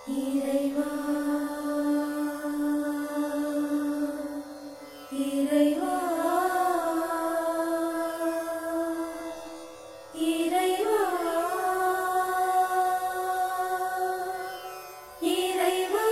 இறைவா இறைவா இறைவா இறைவா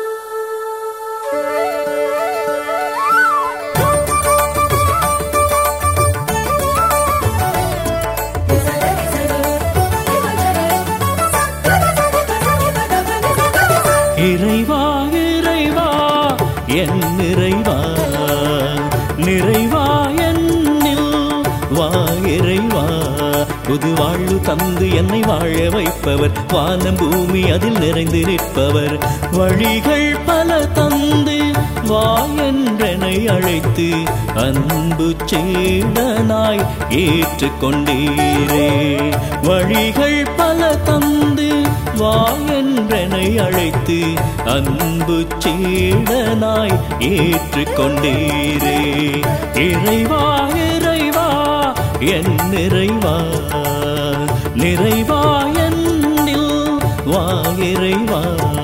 இறைவா இறைவா என் நிறைவா நிறைவா என்னில் வா இறைவா புது வாழ்வு தந்து என்னை வாழ வைப்பவர் வானம் பூமி அதில் நிறைந்து நிற்பவர் வழிகள் பல தந்து வா என்றனை அழைத்து அன்பு சேடனாய் ஏற்றுக்கொண்டீரே வழிகள் பல தந்து வா என்றனை அழைத்து அன்பு சீடனாய் ஏற்றுக்கொண்டீரே இறைவா இறைவா என் நிறைவா நிறைவா என்னில் வா இறைவா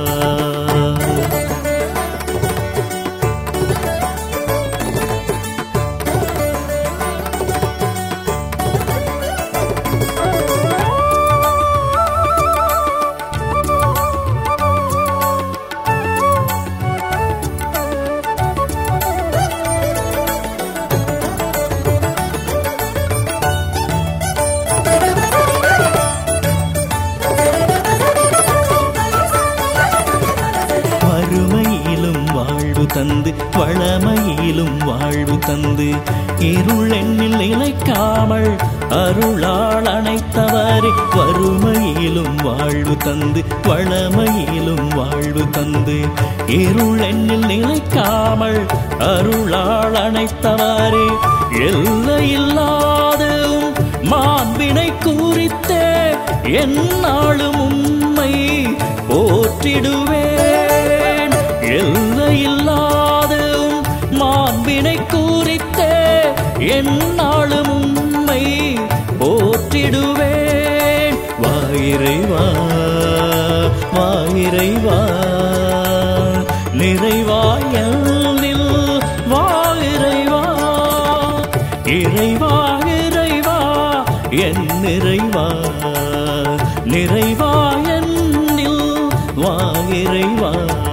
வறுமையிலும் வாழ்வு தந்து வளமையிலும் வாழ்வு தந்து இருள் எண்ணில் நிலைக்காமல் அருளால் அணைத்தவரே வறுமையிலும் வாழ்வு தந்து வளமையிலும் வாழ்வு தந்து இருள் எண்ணில் நிலைக்காமல் அருளால் அணைத்தவரே எல்லையில்லாத மாண்பினை குறித்தே என்னாலும் உம்மை போற்றிடுவேன் எல்லையில்லாத மாண்பினை குறித்தே என்னாலும் உம்மை போற்றிடுவேன் வாயிறைவா வாயிறைவா நிறைவாயில் வாயிறைவா இறைவா இறைவா என் நிறைவா நிறைவா என்னில் வா இறைவா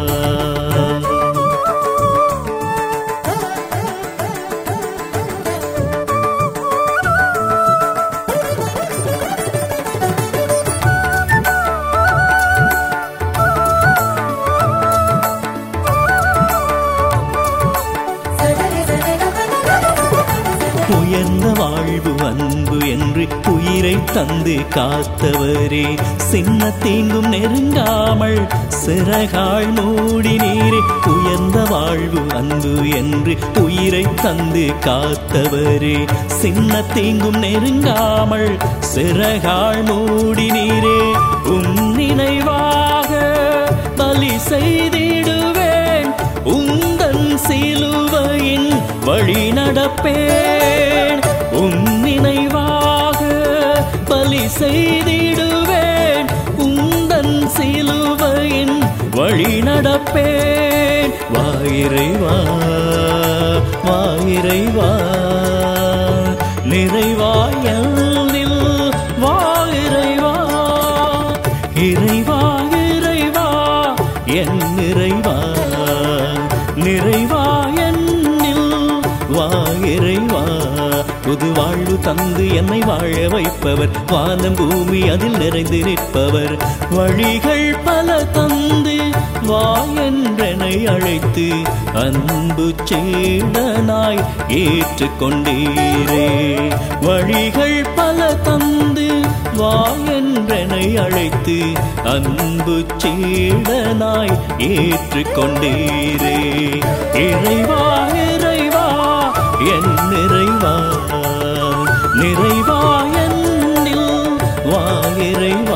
உயர்ந்த வாழ்வு அன்பு என்று உயிரை தந்து காத்தவரே சின்ன தீங்கும் நெருங்காமல் சிறகால் மூடி நீரே உயர்ந்த வாழ்வு அன்பு என்று உயிரை தந்து காத்தவரே சின்ன தீங்கும் நெருங்காமல் சிறகால் மூடி நீரே உம் நினைவாக பலி செய்திடுவேன் உந்தன் சிலுவையின் வழி நடப்பேன் உன் நினைவாக பலி செய்திடுவேன் உந்தன் சிலுவையின் வழி நடப்பேன் வாயிறைவா வாயிறைவா நிறைவாயில் வாயிறைவா இறைவா இறைவா என் நிறைவா நிறைவா என்னில் வா இறைவா புது வாழ்வு தந்து என்னை வாழ வைப்பவர் வானம் பூமி அதில் நிறைந்து நிற்பவர் வழிகள் பல தந்து வா என்றனை அழைத்து அன்பு சேடனாய் ஏற்றுக்கொண்டீரே வழிகள் பல தந்து வா என்றனை அழைத்து அன்பு சீடனாய் ஏற்றுக்கொண்டீரே இறைவா இறைவா என் நிறைவா நிறைவா என்னில் வா இறைவா